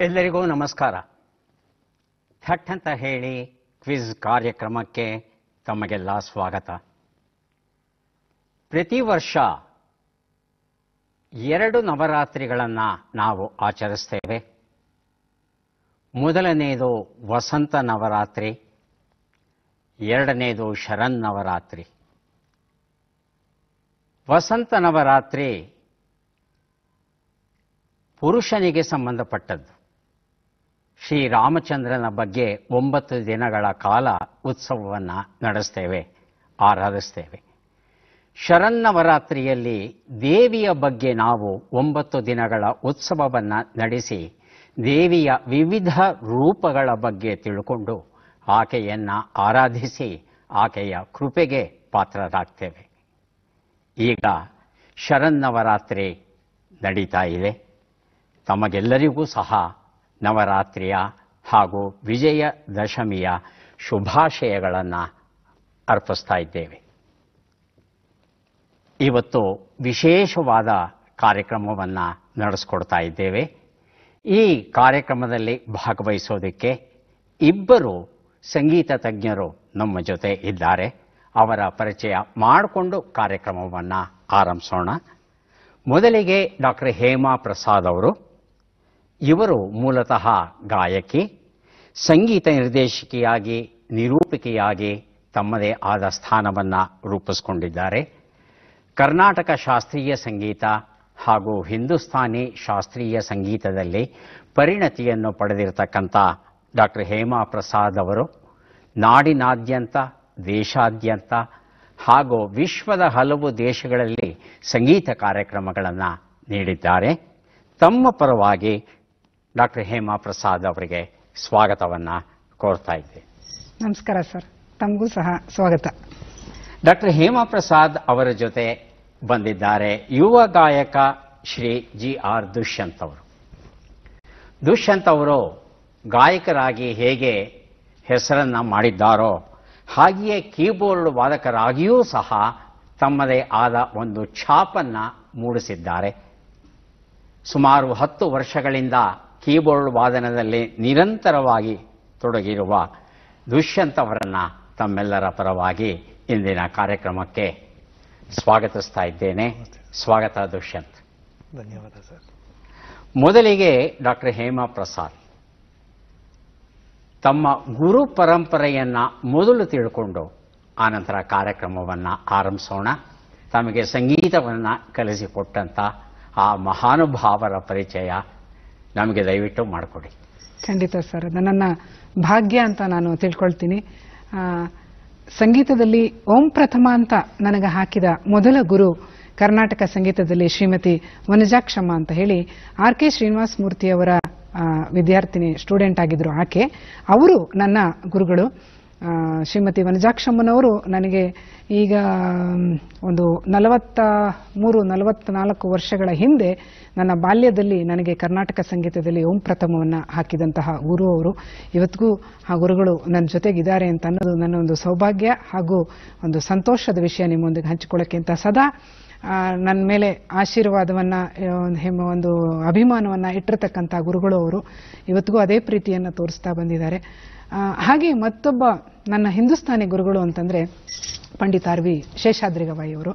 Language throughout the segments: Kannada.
ಎಲ್ಲರಿಗೂ ನಮಸ್ಕಾರ ಥಟ್ ಅಂತ ಹೇಳಿ ಕ್ವಿಜ್ ಕಾರ್ಯಕ್ರಮಕ್ಕೆ ತಮಗೆಲ್ಲ ಸ್ವಾಗತ ಪ್ರತಿ ವರ್ಷ ಎರಡು ನವರಾತ್ರಿಗಳನ್ನು ನಾವು ಆಚರಿಸ್ತೇವೆ ಮೊದಲನೆಯದು ವಸಂತ ನವರಾತ್ರಿ ಎರಡನೆಯದು ಶರನ್ನವರಾತ್ರಿ ವಸಂತ ನವರಾತ್ರಿ ಪುರುಷನಿಗೆ ಸಂಬಂಧಪಟ್ಟದ್ದು ಶ್ರೀರಾಮಚಂದ್ರನ ಬಗ್ಗೆ ಒಂಬತ್ತು ದಿನಗಳ ಕಾಲ ಉತ್ಸವವನ್ನು ನಡೆಸ್ತೇವೆ ಆರಾಧಿಸ್ತೇವೆ ಶರನ್ನವರಾತ್ರಿಯಲ್ಲಿ ದೇವಿಯ ಬಗ್ಗೆ ನಾವು ಒಂಬತ್ತು ದಿನಗಳ ಉತ್ಸವವನ್ನು ನಡೆಸಿ ದೇವಿಯ ವಿವಿಧ ರೂಪಗಳ ಬಗ್ಗೆ ತಿಳ್ಕೊಂಡು ಆಕೆಯನ್ನು ಆರಾಧಿಸಿ ಆಕೆಯ ಕೃಪೆಗೆ ಪಾತ್ರರಾಗ್ತೇವೆ ಈಗ ಶರನ್ನವರಾತ್ರಿ ನಡೀತಾ ಇದೆ ತಮಗೆಲ್ಲರಿಗೂ ಸಹ ನವರಾತ್ರಿಯ ಹಾಗೂ ವಿಜಯದಶಮಿಯ ಶುಭಾಶಯಗಳನ್ನು ಅರ್ಪಿಸ್ತಾ ಇದ್ದೇವೆ ಇವತ್ತು ವಿಶೇಷವಾದ ಕಾರ್ಯಕ್ರಮವನ್ನು ನಡೆಸ್ಕೊಡ್ತಾ ಇದ್ದೇವೆ ಈ ಕಾರ್ಯಕ್ರಮದಲ್ಲಿ ಭಾಗವಹಿಸೋದಕ್ಕೆ ಇಬ್ಬರು ಸಂಗೀತ ತಜ್ಞರು ನಮ್ಮ ಜೊತೆ ಇದ್ದಾರೆ ಅವರ ಪರಿಚಯ ಮಾಡಿಕೊಂಡು ಕಾರ್ಯಕ್ರಮವನ್ನು ಆರಂಭಿಸೋಣ ಮೊದಲಿಗೆ ಡಾಕ್ಟರ್ ಹೇಮಾ ಪ್ರಸಾದ್ ಅವರು ಇವರು ಮೂಲತಃ ಗಾಯಕಿ ಸಂಗೀತ ನಿರ್ದೇಶಕಿಯಾಗಿ ನಿರೂಪಕಿಯಾಗಿ ತಮ್ಮದೇ ಆದ ಸ್ಥಾನವನ್ನು ರೂಪಿಸಿಕೊಂಡಿದ್ದಾರೆ ಕರ್ನಾಟಕ ಶಾಸ್ತ್ರೀಯ ಸಂಗೀತ ಹಾಗೂ ಹಿಂದೂಸ್ತಾನಿ ಶಾಸ್ತ್ರೀಯ ಸಂಗೀತದಲ್ಲಿ ಪರಿಣತಿಯನ್ನು ಪಡೆದಿರತಕ್ಕಂಥ ಡಾಕ್ಟರ್ ಹೇಮಾ ಪ್ರಸಾದ್ ಅವರು ನಾಡಿನಾದ್ಯಂತ ದೇಶಾದ್ಯಂತ ಹಾಗೂ ವಿಶ್ವದ ಹಲವು ದೇಶಗಳಲ್ಲಿ ಸಂಗೀತ ಕಾರ್ಯಕ್ರಮಗಳನ್ನು ನೀಡಿದ್ದಾರೆ ತಮ್ಮ ಪರವಾಗಿ ಡಾಕ್ಟರ್ ಹೇಮಾ ಪ್ರಸಾದ್ ಅವರಿಗೆ ಸ್ವಾಗತವನ್ನು ಕೋರ್ತಾ ಇದ್ದೇನೆ ನಮಸ್ಕಾರ ಸರ್ ತಮಗೂ ಸಹ ಸ್ವಾಗತ ಡಾಕ್ಟರ್ ಹೇಮಾ ಪ್ರಸಾದ್ ಅವರ ಜೊತೆ ಬಂದಿದ್ದಾರೆ ಯುವ ಗಾಯಕ ಶ್ರೀ ಜಿ ಆರ್ ದುಷ್ಯಂತ್ ಅವರು ದುಷ್ಯಂತ್ ಅವರು ಗಾಯಕರಾಗಿ ಹೇಗೆ ಹೆಸರನ್ನ ಮಾಡಿದ್ದಾರೋ ಹಾಗೆಯೇ ಕೀಬೋರ್ಡ್ ವಾದಕರಾಗಿಯೂ ಸಹ ತಮ್ಮದೇ ಆದ ಒಂದು ಛಾಪನ್ನ ಮೂಡಿಸಿದ್ದಾರೆ ಸುಮಾರು ಹತ್ತು ವರ್ಷಗಳಿಂದ ಕೀಬೋರ್ಡ್ ವಾದನದಲ್ಲಿ ನಿರಂತರವಾಗಿ ತೊಡಗಿರುವ ದುಷ್ಯಂತ್ ಅವರನ್ನ ತಮ್ಮೆಲ್ಲರ ಪರವಾಗಿ ಇಂದಿನ ಕಾರ್ಯಕ್ರಮಕ್ಕೆ ಸ್ವಾಗತಿಸ್ತಾ ಇದ್ದೇನೆ ಸ್ವಾಗತ ದುಷ್ಯಂತ್ ಧನ್ಯವಾದ ಸರ್ ಮೊದಲಿಗೆ ಡಾಕ್ಟರ್ ಹೇಮಾ ಪ್ರಸಾದ್ ತಮ್ಮ ಗುರು ಪರಂಪರೆಯನ್ನ ಮೊದಲು ತಿಳ್ಕೊಂಡು ಆನಂತರ ಕಾರ್ಯಕ್ರಮವನ್ನ ಆರಂಭಿಸೋಣ ತಮಗೆ ಸಂಗೀತವನ್ನ ಕಲಿಸಿಕೊಟ್ಟಂತ ಆ ಮಹಾನುಭಾವರ ಪರಿಚಯ ನಮಗೆ ದಯವಿಟ್ಟು ಮಾಡಿಕೊಡಿ ಖಂಡಿತ ಸರ್ ಅದು ನನ್ನ ಭಾಗ್ಯ ಅಂತ ನಾನು ತಿಳ್ಕೊಳ್ತೀನಿ ಆ, ಸಂಗೀತದಲ್ಲಿ ಓಂ ಪ್ರಥಮ ಅಂತ ನನಗೆ ಹಾಕಿದ ಮೊದಲ ಗುರು ಕರ್ನಾಟಕ ಸಂಗೀತದಲ್ಲಿ ಶ್ರೀಮತಿ ವನಜಾಕ್ಷಮ್ಮ ಅಂತ ಹೇಳಿ ಆರ್ ಕೆ ಶ್ರೀನಿವಾಸ ಮೂರ್ತಿಯವರ ಆ, ವಿದ್ಯಾರ್ಥಿನಿ ಸ್ಟೂಡೆಂಟ್ ಆಗಿದ್ರು ಆಕೆ ಅವರು ನನ್ನ ಗುರುಗಳು ಆ, ಶ್ರೀಮತಿ ವನಜಾಕ್ಷಮ್ಮನವರು ನನಗೆ ಈಗ ಮ್, ಒಂದು ನಲವತ್ತ ಮೂರು ನಲವತ್ನಾಲ್ಕು ವರ್ಷಗಳ ಹಿಂದೆ ನನ್ನ ಬಾಲ್ಯದಲ್ಲಿ ನನಗೆ ಕರ್ನಾಟಕ ಸಂಗೀತದಲ್ಲಿ ಓಂ ಪ್ರಥಮವನ್ನು ಹಾಕಿದಂತಹ ಗುರು ಅವರು ಇವತ್ತಿಗೂ ಆ ಗುರುಗಳು ನನ್ನ ಜೊತೆಗಿದ್ದಾರೆ ಅಂತ ಅನ್ನೋದು ನನ್ನ ಒಂದು ಸೌಭಾಗ್ಯ ಹಾಗೂ ಒಂದು ಸಂತೋಷದ ವಿಷಯ ನಿಮ್ಮೊಂದಿಗೆ ಹಂಚಿಕೊಳ್ಳೋಕ್ಕೆ ಅಂತ ಸದಾ ಆ, ನನ್ನ ಮೇಲೆ ಆಶೀರ್ವಾದವನ್ನ ಆ, ಒಂದು ಹೆಮ್ಮೆ ಒಂದು ಅಭಿಮಾನವನ್ನ ಇಟ್ಟಿರ್ತಕ್ಕಂಥ ಗುರುಗಳು ಅವರು ಇವತ್ತಿಗೂ ಅದೇ ಪ್ರೀತಿಯನ್ನು ತೋರಿಸ್ತಾ ಬಂದಿದ್ದಾರೆ ಆ, ಹಾಗೆ ಮತ್ತೊಬ್ಬ ನನ್ನ ಹಿಂದೂಸ್ತಾನಿ ಗುರುಗಳು ಅಂತಂದ್ರೆ ಪಂಡಿತ್ ಆರ್ ವಿ ಶೇಷಾದ್ರಿ ಗವಾಯಿ ಅವರು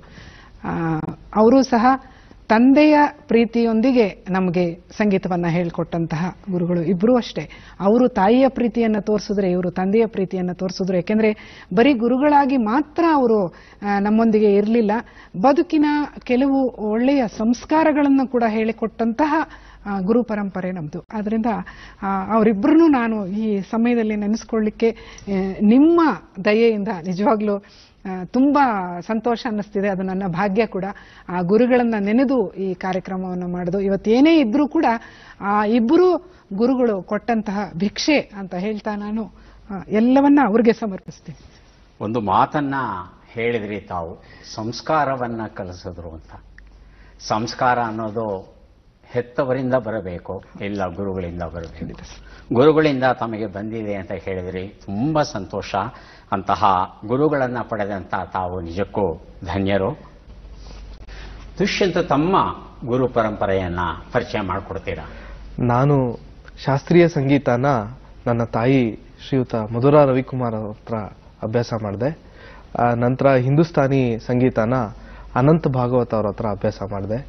ಅವರು ಸಹ ತಂದೆಯ ಪ್ರೀತಿಯೊಂದಿಗೆ ನಮಗೆ ಸಂಗೀತವನ್ನ ಹೇಳಿಕೊಟ್ಟಂತಹ ಗುರುಗಳು ಇಬ್ಬರೂ ಅಷ್ಟೇ ಅವರು ತಾಯಿಯ ಪ್ರೀತಿಯನ್ನು ತೋರಿಸಿದ್ರೆ ಇವರು ತಂದೆಯ ಪ್ರೀತಿಯನ್ನು ತೋರಿಸಿದ್ರು ಯಾಕೆಂದ್ರೆ ಬರೀ ಗುರುಗಳಾಗಿ ಮಾತ್ರ ಅವರು ಆ, ನಮ್ಮೊಂದಿಗೆ ಇರಲಿಲ್ಲ ಬದುಕಿನ ಕೆಲವು ಒಳ್ಳೆಯ ಸಂಸ್ಕಾರಗಳನ್ನು ಕೂಡ ಹೇಳಿಕೊಟ್ಟಂತಹ ಆ, ಗುರು ಪರಂಪರೆ ನಮ್ಮದು ಆದ್ರಿಂದ ಅವರಿಬ್ಬರನ್ನು ನಾನು ಈ ಸಮಯದಲ್ಲಿ ನೆನೆಸ್ಕೊಳ್ಳಿಕ್ಕೆ ಆ, ನಿಮ್ಮ ದಯೆಯಿಂದ ನಿಜವಾಗ್ಲೂ ಆ, ತುಂಬಾ ಸಂತೋಷ ಅನ್ನಿಸ್ತಿದೆ ಅದು ನನ್ನ ಭಾಗ್ಯ ಕೂಡ ಆ ಗುರುಗಳನ್ನ ನೆನೆದು ಈ ಕಾರ್ಯಕ್ರಮವನ್ನು ಮಾಡೋದು ಇವತ್ತೇನೇ ಇದ್ರೂ ಕೂಡ ಆ ಇಬ್ಬರು ಗುರುಗಳು ಕೊಟ್ಟಂತಹ ಭಿಕ್ಷೆ ಅಂತ ಹೇಳ್ತಾ ನಾನು ಆ, ಎಲ್ಲವನ್ನ ಅವ್ರಿಗೆ ಸಮರ್ಪಿಸ್ತೀನಿ ಒಂದು ಮಾತನ್ನ ಹೇಳಿದ್ರಿ ತಾವು ಸಂಸ್ಕಾರವನ್ನ ಕಲಿಸಿದ್ರು ಅಂತ ಸಂಸ್ಕಾರ ಅನ್ನೋದು ಹೆತ್ತವರಿಂದ ಬರಬೇಕು ಇಲ್ಲ ಗುರುಗಳಿಂದ ಬರಬೇಕು ಗುರುಗಳಿಂದ ತಮಗೆ ಬಂದಿದೆ ಅಂತ ಹೇಳಿದ್ರಿ ತುಂಬಾ ಸಂತೋಷ ಅಂತಹ ಗುರುಗಳನ್ನ ಪಡೆದಂತ ತಾವು ನಿಜಕ್ಕೂ ಧನ್ಯರು ದುಷ್ಯಂತ ತಮ್ಮ ಗುರು ಪರಂಪರೆಯನ್ನ ಪರಿಚಯ ಮಾಡಿಕೊಡ್ತೀರಾ ನಾನು ಶಾಸ್ತ್ರೀಯ ಸಂಗೀತನ ನನ್ನ ತಾಯಿ ಶ್ರೀಯುತ ಮಧುರಾ ರವಿಕುಮಾರ್ ಅವ್ರ ಹತ್ರ ಅಭ್ಯಾಸ ಮಾಡಿದೆ ನಂತರ ಹಿಂದೂಸ್ತಾನಿ ಸಂಗೀತನ ಅನಂತ್ ಭಾಗವತ್ ಅವ್ರ ಹತ್ರ ಅಭ್ಯಾಸ ಮಾಡಿದೆ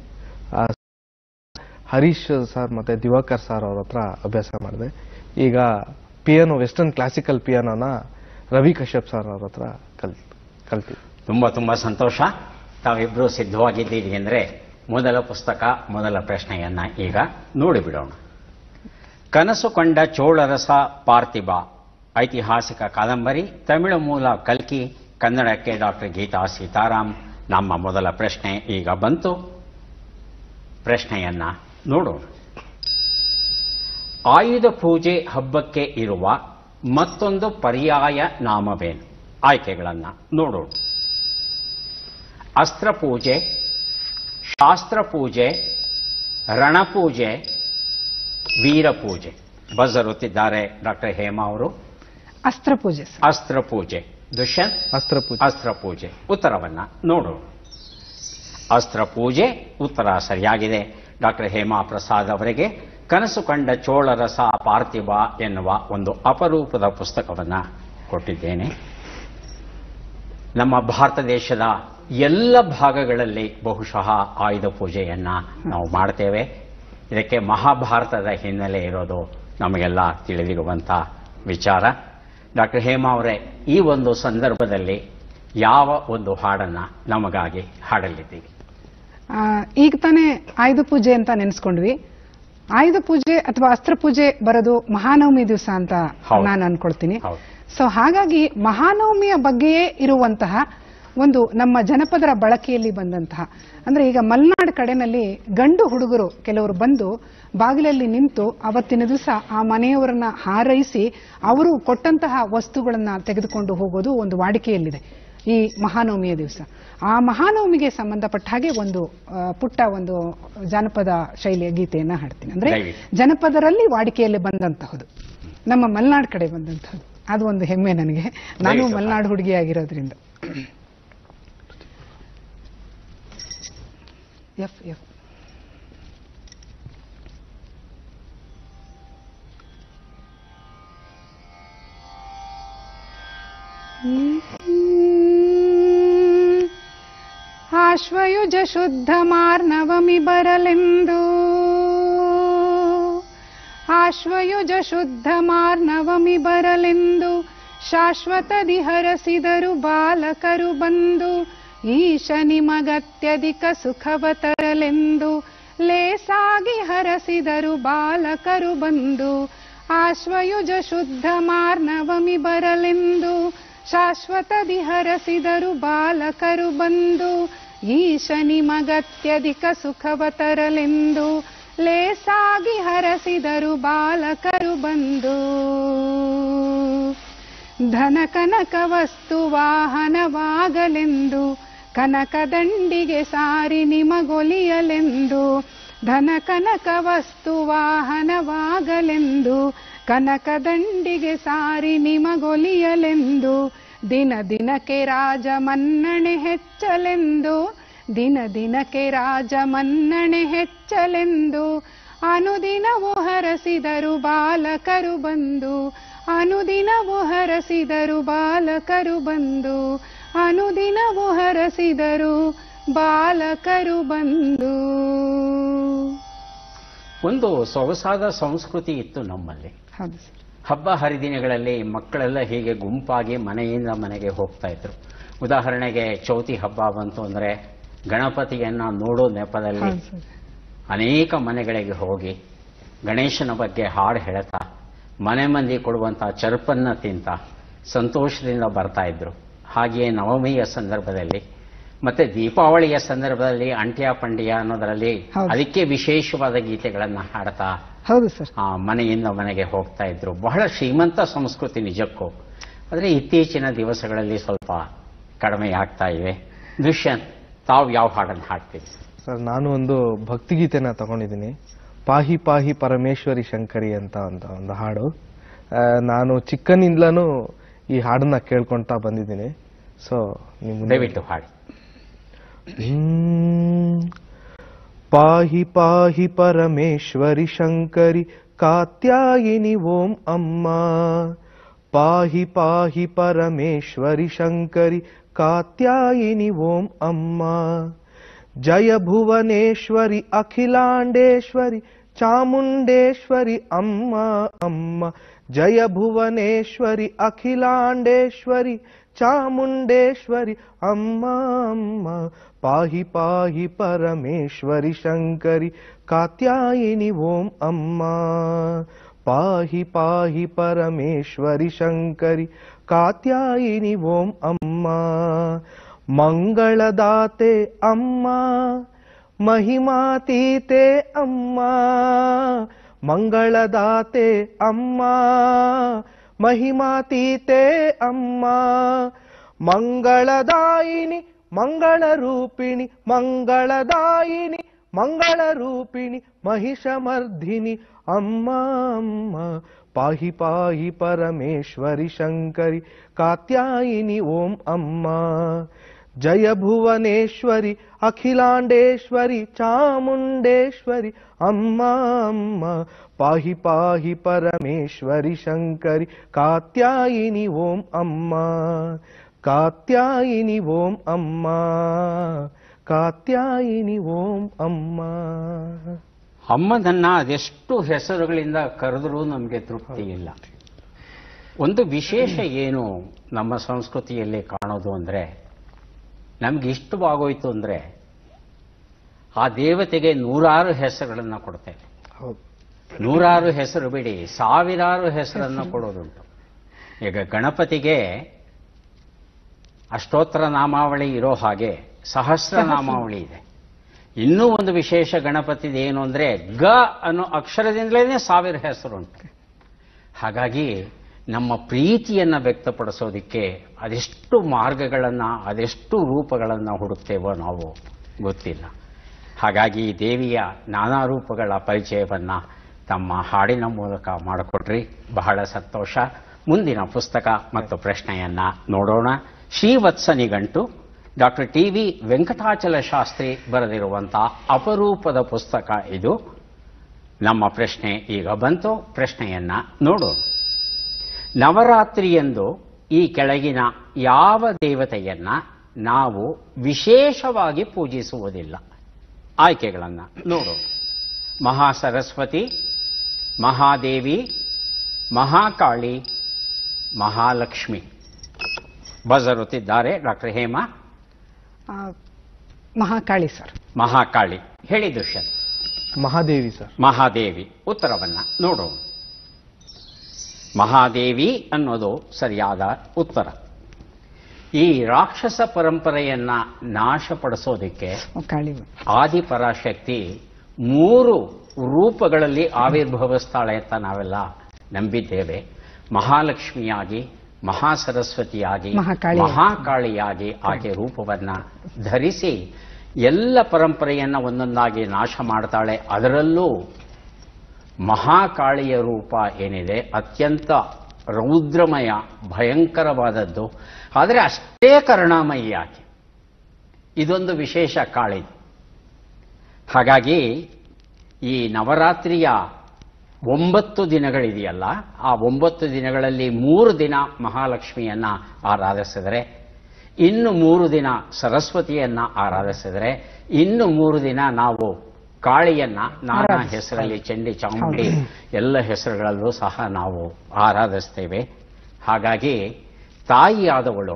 ಹರೀಶ್ ಸರ್ ಮತ್ತೆ ದಿವಾಕರ್ ಸರ್ ಅವ್ರ ಹತ್ರ ಅಭ್ಯಾಸ ಮಾಡಿದೆ ಈಗ ಪಿಯಾನೋ ವೆಸ್ಟರ್ನ್ ಕ್ಲಾಸಿಕಲ್ ಪಿಯಾನೋನ ರವಿ ಕಶ್ಯಪ್ ಸರ್ ಅವ್ರ ಹತ್ರ ಕಲ್ ಕಲ್ತಿದ್ದೆ ತುಂಬ ತುಂಬ ಸಂತೋಷ ತಾವಿಬ್ರು ಸಿದ್ಧವಾಗಿದ್ದೀರಿ ಅಂದರೆ ಮೊದಲ ಪುಸ್ತಕ ಮೊದಲ ಪ್ರಶ್ನೆಯನ್ನ ಈಗ ನೋಡಿಬಿಡೋಣ ಕನಸು ಕಂಡ ಚೋಳರಸ ಪಾರ್ಥಿಬ ಐತಿಹಾಸಿಕ ಕಾದಂಬರಿ ತಮಿಳು ಮೂಲ ಕಲ್ಕಿ ಕನ್ನಡಕ್ಕೆ ಡಾಕ್ಟರ್ ಗೀತಾ ಸೀತಾರಾಮ್ ನಮ್ಮ ಮೊದಲ ಪ್ರಶ್ನೆ ಈಗ ಬಂತು ಪ್ರಶ್ನೆಯನ್ನ ನೋಡೋಣ ಆಯುಧ ಪೂಜೆ ಹಬ್ಬಕ್ಕೆ ಇರುವ ಮತ್ತೊಂದು ಪರ್ಯಾಯ ನಾಮವೇನು ಆಯ್ಕೆಗಳನ್ನ ನೋಡೋಣ ಅಸ್ತ್ರ ಪೂಜೆ ಶಾಸ್ತ್ರ ಪೂಜೆ ರಣಪೂಜೆ ವೀರಪೂಜೆ ಬಜರುತ್ತಿದ್ದಾರೆ ಡಾಕ್ಟರ್ ಹೇಮಾ ಅವರು ಅಸ್ತ್ರ ಪೂಜೆ ಸರ್ ಅಸ್ತ್ರ ಪೂಜೆ ದುಷ್ಯಂತ್ ಅಸ್ತ್ರ ಪೂಜೆ ಅಸ್ತ್ರ ಪೂಜೆ ಉತ್ತರವನ್ನ ನೋಡೋಣ ಅಸ್ತ್ರ ಪೂಜೆ ಉತ್ತರ ಸರಿಯಾಗಿದೆ ಡಾಕ್ಟರ್ ಹೇಮಾ ಪ್ರಸಾದ್ ಅವರಿಗೆ ಕನಸು ಕಂಡ ಚೋಳರಸ ಪಾರ್ಥಿವ ಎನ್ನುವ ಒಂದು ಅಪರೂಪದ ಪುಸ್ತಕವನ್ನ ಕೊಟ್ಟಿದ್ದೇನೆ ನಮ್ಮ ಭಾರತ ದೇಶದ ಎಲ್ಲ ಭಾಗಗಳಲ್ಲಿ ಬಹುಶಃ ಆಯುಧ ಪೂಜೆಯನ್ನ ನಾವು ಮಾಡ್ತೇವೆ ಇದಕ್ಕೆ ಮಹಾಭಾರತದ ಹಿನ್ನೆಲೆ ಇರೋದು ನಮಗೆಲ್ಲ ತಿಳಿದಿರುವಂಥ ವಿಚಾರ ಡಾಕ್ಟರ್ ಹೇಮಾ ಅವರೇ ಈ ಒಂದು ಸಂದರ್ಭದಲ್ಲಿ ಯಾವ ಒಂದು ಹಾಡನ್ನ ನಮಗಾಗಿ ಹಾಡಲಿದ್ದೀವಿ ಆ, ಈಗ ತಾನೇ ಆಯುಧ ಪೂಜೆ ಅಂತ ನೆನೆಸ್ಕೊಂಡ್ವಿ ಆಯುಧ ಪೂಜೆ ಅಥವಾ ಅಸ್ತ್ರ ಪೂಜೆ ಬರೋದು ಮಹಾನವಮಿ ದಿವಸ ಅಂತ ಹೌದು. ನಾನು ಅನ್ಕೊಳ್ತೀನಿ ಹೌದು ಸೊ ಹಾಗಾಗಿ ಮಹಾನವಮಿಯ ಬಗ್ಗೆಯೇ ಇರುವಂತಹ ಒಂದು ನಮ್ಮ ಜನಪದರ ಬಳಕೆಯಲ್ಲಿ ಬಂದಂತಹ ಅಂದ್ರೆ ಈಗ ಮಲೆನಾಡು ಕಡೆನಲ್ಲಿ ಗಂಡು ಹುಡುಗರು ಕೆಲವರು ಬಂದು ಬಾಗಿಲಲ್ಲಿ ನಿಂತು ಅವತ್ತಿನ ದಿವಸ ಆ ಮನೆಯವರನ್ನ ಹಾರೈಸಿ ಅವರು ಕೊಟ್ಟಂತಹ ವಸ್ತುಗಳನ್ನ ತೆಗೆದುಕೊಂಡು ಹೋಗೋದು ಒಂದು ವಾಡಿಕೆಯಲ್ಲಿದೆ ಈ ಮಹಾನವಮಿಯ ದಿವಸ ಆ ಮಹಾನವಮಿಗೆ ಸಂಬಂಧಪಟ್ಟ ಹಾಗೆ ಒಂದು ಆ, ಪುಟ್ಟ ಒಂದು ಜಾನಪದ ಶೈಲಿಯ ಗೀತೆಯನ್ನ ಹಾಡ್ತೀನಿ ಅಂದ್ರೆ ದಯವಿಟ್ಟು. ಜನಪದರಲ್ಲಿ ವಾಡಿಕೆಯಲ್ಲಿ ಬಂದಂತಹದ್ದು ನಮ್ಮ ಮಲೆನಾಡು ಕಡೆ ಬಂದಂತಹದ್ದು ಅದು ಒಂದು ಹೆಮ್ಮೆ ನನಗೆ ನಾನು ದಯವಿಟ್ಟು ಮಲೆನಾಡು ಹುಡುಗಿಯಾಗಿರೋದ್ರಿಂದ ಎಫ್ ಎಫ್ ಆಶ್ವಯುಜ ಶುದ್ಧ ಮಾರ್ನವಮಿ ಬರಲೆಂದು ಆಶ್ವಯುಜ ಶುದ್ಧ ಮಾರ್ನವಮಿ ಬರಲೆಂದು ಶಾಶ್ವತದಿ ಹರಸಿದರು ಬಾಲಕರು ಬಂದು ಈಶ ನಿಮಗತ್ಯಧಿಕ ಸುಖವ ತರಲೆಂದು ಲೇಸಾಗಿ ಹರಸಿದರು ಬಾಲಕರು ಬಂದು ಆಶ್ವಯುಜ ಶುದ್ಧ ಮಾರ್ನವಮಿ ಬರಲೆಂದು ಶಾಶ್ವತದಿ ಹರಸಿದರು ಬಾಲಕರು ಬಂದು ಈಶ ನಿಮಗತ್ಯಧಿಕ ಸುಖವ ತರಲೆಂದು ಲೇಸಾಗಿ ಹರಸಿದರು ಬಾಲಕರು ಬಂದು ಧನ ಕನಕ ವಸ್ತು ವಾಹನವಾಗಲೆಂದು ಕನಕ ದಂಡಿಗೆ ಸಾರಿ ನಿಮಗೊಲಿಯಲೆಂದು ಧನ ಕನಕ ವಸ್ತು ವಾಹನವಾಗಲೆಂದು ಕನಕ ದಂಡಿಗೆ ಸಾರಿ ನಿಮಗೊಲಿಯಲೆಂದು ದಿನ ದಿನಕ್ಕೆ ರಾಜ ಮನ್ನಣೆ ಹೆಚ್ಚಲೆಂದು ದಿನ ದಿನಕ್ಕೆ ರಾಜ ಮನ್ನಣೆ ಹೆಚ್ಚಲೆಂದು ಅನುದಿನವು ಹರಸಿದರು ಬಾಲಕರು ಬಂದು ಅನುದಿನವು ಹರಸಿದರು ಬಾಲಕರು ಬಂದು ಅನುದಿನವು ಹರಸಿದರು ಬಾಲಕರು ಬಂದು ಒಂದು ಸೊಗಸಾದ ಸಂಸ್ಕೃತಿ ಇತ್ತು ನಮ್ಮಲ್ಲಿ ಹೌದು ಸರ್ ಹಬ್ಬ ಹರಿದಿನಗಳಲ್ಲಿ ಮಕ್ಕಳೆಲ್ಲ ಹೀಗೆ ಗುಂಪಾಗಿ ಮನೆಯಿಂದ ಮನೆಗೆ ಹೋಗ್ತಾ ಇದ್ರು ಉದಾಹರಣೆಗೆ ಚೌತಿ ಹಬ್ಬ ಬಂತು ಅಂದ್ರೆ ಗಣಪತಿಯನ್ನ ನೋಡೋ ನೆಪದಲ್ಲಿ ಹೌದು ಸರ್ ಅನೇಕ ಮನೆಗಳಿಗೆ ಹೋಗಿ ಗಣೇಶನ ಬಗ್ಗೆ ಹಾಡು ಹೇಳ್ತಾ ಮನೆ ಮಂದಿ ಕೊಡುವಂಥ ಚರ್ಪನ್ನ ತಿಂತ ಸಂತೋಷದಿಂದ ಬರ್ತಾ ಇದ್ರು ಹಾಗೆಯೇ ನವಮಿಯ ಸಂದರ್ಭದಲ್ಲಿ ಮತ್ತೆ ದೀಪಾವಳಿಯ ಸಂದರ್ಭದಲ್ಲಿ ಅಂಟ್ಯ ಪಂಡ್ಯ ಅನ್ನೋದರಲ್ಲಿ ಹೌದು. ಅದಕ್ಕೆ ವಿಶೇಷವಾದ ಗೀತೆಗಳನ್ನ ಹಾಡ್ತಾ ಹೌದು ಸರ್ ಆ, ಮನೆಯಿಂದ ಮನೆಗೆ ಹೋಗ್ತಾ ಇದ್ರು ಬಹಳ ಶ್ರೀಮಂತ ಸಂಸ್ಕೃತಿ ನಿಜಕ್ಕೂ ಆದರೆ ಇತ್ತೀಚಿನ ದಿವಸಗಳಲ್ಲಿ ಸ್ವಲ್ಪ ಕಡಿಮೆ ಆಗ್ತಾ ಇವೆ ದುಷ್ಯಂತ್ ತಾವು ಯಾವ ಹಾಡನ್ನು ಹಾಡ್ತೀವಿ ಸರ್ ನಾನು ಒಂದು ಭಕ್ತಿಗೀತೆನ ತಗೊಂಡಿದ್ದೀನಿ ಪಾಹಿ ಪಾಹಿ ಪರಮೇಶ್ವರಿ ಶಂಕರಿ ಅಂತ ಅಂತ ಒಂದು ಹಾಡು ಆ, ನಾನು ಚಿಕ್ಕನಿಂದಲೂ ಈ ಹಾಡನ್ನ ಕೇಳ್ಕೊಂತಾ ಬಂದಿದ್ದೀನಿ ಸೊ ನಿಮ್ಮ ದಯವಿಟ್ಟು ಹಾಡಿ ಹ್ಮ್. ಪಾಹಿ ಪಾಹಿ ಪರಮೇಶ್ವರಿ ಶಂಕರಿ ಕಾತ್ಯಾಯಿನಿ ಓಂ ಅಮ್ಮ ಪಾಹಿ ಪಾಹಿ ಪರಮೇಶ್ವರಿ ಶಂಕರಿ ಕಾತ್ಯಾಯಿನಿ ಓಂ ಅಮ್ಮ ಜಯ ಭುವನೇಶ್ವರಿ ಅಖಿಲಾಂಡೇಶ್ವರಿ ಚಾಮುಂಡೇಶ್ವರಿ ಅಮ್ಮ ಅಮ್ಮ ಜಯ ಭುವನೇಶ್ವರಿ ಅಖಿಲಾಂಡೇಶ್ವರಿ ಚಾಮುಂಡೇಶ್ವರಿ ಅಮ್ಮ ಅಮ್ಮ ಪಾಹಿ ಪಾಹಿ ಪರಮೇಶ್ವರಿ ಶಂಕರಿ ಕಾತ್ಯಾಯಿನಿ ಓಂ ಅಮ್ಮ ಪಾಹಿ ಪಾಹಿ ಪರಮೇಶ್ವರಿ ಶಂಕರಿ ಕಾತ್ಯಾಯಿನಿ ಓಂ ಅಮ್ಮ ಮಂಗಳದಾತೆ ಅಮ್ಮ ಮಹಿಮಾತೀತೆ ಅಮ್ಮ ಮಂಗಳದಾತೆ ಅಮ್ಮ ಮಹಿಮಾತೀತೆ ಅಮ್ಮ ಮಂಗಳದಾಯಿನಿ ಮಂಗಳ ರೂಪಿಣಿ ಮಂಗಳದಾಯಿನಿ ಮಂಗಳ ರೂಪಿಣಿ ಮಹಿಷಮರ್ಧಿನಿ ಅಮ್ಮ ಅಮ್ಮ ಪಾಹಿ ಪಾಹಿ ಪರಮೇಶ್ವರಿ ಶಂಕರಿ ಕಾತ್ಯಾಯಿನಿ ಓಂ ಅಮ್ಮ ಜಯ ಭುವನೇಶ್ವರಿ ಅಖಿಲಾಂಡೇಶ್ವರಿ ಚಾಮುಂಡೇಶ್ವರಿ ಅಮ್ಮ ಅಮ್ಮ ಪಾಹಿ ಪಾಹಿ ಪರಮೇಶ್ವರಿ ಶಂಕರಿ ಕಾತ್ಯಾಯಿನಿ ಓಂ ಅಮ್ಮ ಕಾತ್ಯಾಯಿನಿ ಓಂ ಅಮ್ಮ ಕಾತ್ಯಾಯಿನಿ ಓಂ ಅಮ್ಮ ಅಮ್ಮನನ್ನ ಅದೆಷ್ಟು ಹೆಸರುಗಳಿಂದ ಕರೆದರೂ ನಮಗೆ ತೃಪ್ತಿ ಇಲ್ಲ ಒಂದು ವಿಶೇಷ ಏನು ನಮ್ಮ ಸಂಸ್ಕೃತಿಯಲ್ಲಿ ಕಾಣೋದು ಅಂದರೆ ನಮ್ಗೆ ಇಷ್ಟವಾಗೋಯ್ತು ಅಂದರೆ ಆ ದೇವತೆಗೆ ನೂರಾರು ಹೆಸರುಗಳನ್ನು ಕೊಡ್ತೇವೆ ಹೌದು ನೂರಾರು ಹೆಸರು ಬಿಡಿ ಸಾವಿರಾರು ಹೆಸರನ್ನು ಕೊಡೋದುಂಟು ಈಗ ಗಣಪತಿಗೆ ಅಷ್ಟೋತ್ತರ ನಾಮಾವಳಿ ಇರೋ ಹಾಗೆ ಸಹಸ್ರ ನಾಮಾವಳಿ ಇದೆ ಇನ್ನೂ ಒಂದು ವಿಶೇಷ ಗಣಪತಿದು ಏನು ಅಂದರೆ ಗ ಅನ್ನೋ ಅಕ್ಷರದಿಂದಲೇ ಸಾವಿರ ಹೆಸರುಂಟು ಹಾಗಾಗಿ ನಮ್ಮ ಪ್ರೀತಿಯನ್ನು ವ್ಯಕ್ತಪಡಿಸೋದಕ್ಕೆ ಅದೆಷ್ಟು ಮಾರ್ಗಗಳನ್ನು ಅದೆಷ್ಟು ರೂಪಗಳನ್ನು ಹುಡುಕ್ತೇವೋ ನಾವು ಗೊತ್ತಿಲ್ಲ ಹಾಗಾಗಿ ಈ ದೇವಿಯ ನಾನಾ ರೂಪಗಳ ಪರಿಚಯವನ್ನು ತಮ್ಮ ಹಾಡಿನ ಮೂಲಕ ಮಾಡಿಕೊಟ್ರಿ ಬಹಳ ಸಂತೋಷ ಮುಂದಿನ ಪುಸ್ತಕ ಮತ್ತು ಪ್ರಶ್ನೆಯನ್ನ ನೋಡೋಣ Srivatsa Nighantu doctor T V Venkatachala Shastri ಬರೆದಿರುವಂಥ ಅಪರೂಪದ ಪುಸ್ತಕ ಇದು ನಮ್ಮ ಪ್ರಶ್ನೆ ಈಗ ಬಂತು ಪ್ರಶ್ನೆಯನ್ನ ನೋಡೋಣ ನವರಾತ್ರಿಯಂದು ಈ ಕೆಳಗಿನ ಯಾವ ದೇವತೆಯನ್ನ ನಾವು ವಿಶೇಷವಾಗಿ ಪೂಜಿಸುವುದಿಲ್ಲ ಆಯ್ಕೆಗಳನ್ನು ನೋಡೋಣ ಮಹಾಸರಸ್ವತಿ ಮಹಾದೇವಿ ಮಹಾಕಾಳಿ ಮಹಾಲಕ್ಷ್ಮಿ ಬಜರುತ್ತಿದ್ದಾರೆ ಡಾಕ್ಟರ್ ಹೇಮಾ ಆ, ಮಹಾಕಾಳಿ ಸರ್ ಮಹಾಕಾಳಿ ಹೇಳಿ ದುಷ್ಯಂತ್ ಮಹಾದೇವಿ ಸರ್ ಮಹಾದೇವಿ ಉತ್ತರವನ್ನ ನೋಡೋಣ ಮಹಾದೇವಿ ಅನ್ನೋದು ಸರಿಯಾದ ಉತ್ತರ ಈ ರಾಕ್ಷಸ ಪರಂಪರೆಯನ್ನ ನಾಶಪಡಿಸೋದಕ್ಕೆ ಓ, ಕಾಳಿ ಆದಿಪರಾಶಕ್ತಿ ಮೂರು ರೂಪಗಳಲ್ಲಿ ಆವಿರ್ಭವಿಸ್ತಾಳೆ ಅಂತ ನಾವೆಲ್ಲ ನಂಬಿದ್ದೇವೆ ಮಹಾಲಕ್ಷ್ಮಿಯಾಗಿ ಮಹಾಸರಸ್ವತಿಯಾಗಿ ಮಹಾಕಾಳಿ. ಮಹಾಕಾಳಿಯಾಗಿ ಆಕೆ ರೂಪವನ್ನ ಧರಿಸಿ ಎಲ್ಲ ಪರಂಪರೆಯನ್ನ ಒಂದೊಂದಾಗಿ ನಾಶ ಮಾಡ್ತಾಳೆ ಅದರಲ್ಲೂ ಮಹಾಕಾಳಿಯ ರೂಪ ಏನಿದೆ ಅತ್ಯಂತ ರೌದ್ರಮಯ ಭಯಂಕರವಾದದ್ದು ಆದರೆ ಅಷ್ಟೇ ಕರುಣಾಮಯಿ ಆಕೆ ಇದೊಂದು ವಿಶೇಷ ಕಾಳಿ ಹಾಗಾಗಿ ಈ ನವರಾತ್ರಿಯ ಒಂಬತ್ತು ದಿನಗಳಿದೆಯಲ್ಲ ಆ ಒಂಬತ್ತು ದಿನಗಳಲ್ಲಿ ಮೂರು ದಿನ ಮಹಾಲಕ್ಷ್ಮಿಯನ್ನ ಆರಾಧಿಸಿದರೆ ಇನ್ನು ಮೂರು ದಿನ ಸರಸ್ವತಿಯನ್ನ ಆರಾಧಿಸಿದರೆ ಇನ್ನು ಮೂರು ದಿನ ನಾವು ಕಾಳಿಯನ್ನ ನಾನಾ ಆರಾಧಿಸ್ತೀವಿ. ಹೆಸರಲ್ಲಿ ಚಂಡಿ ಚಾಮುಂಡಿ ಎಲ್ಲ ಹೆಸರುಗಳಲ್ಲೂ ಸಹ ನಾವು ಆರಾಧಿಸ್ತೇವೆ ಹಾಗಾಗಿ ತಾಯಿಯಾದವಳು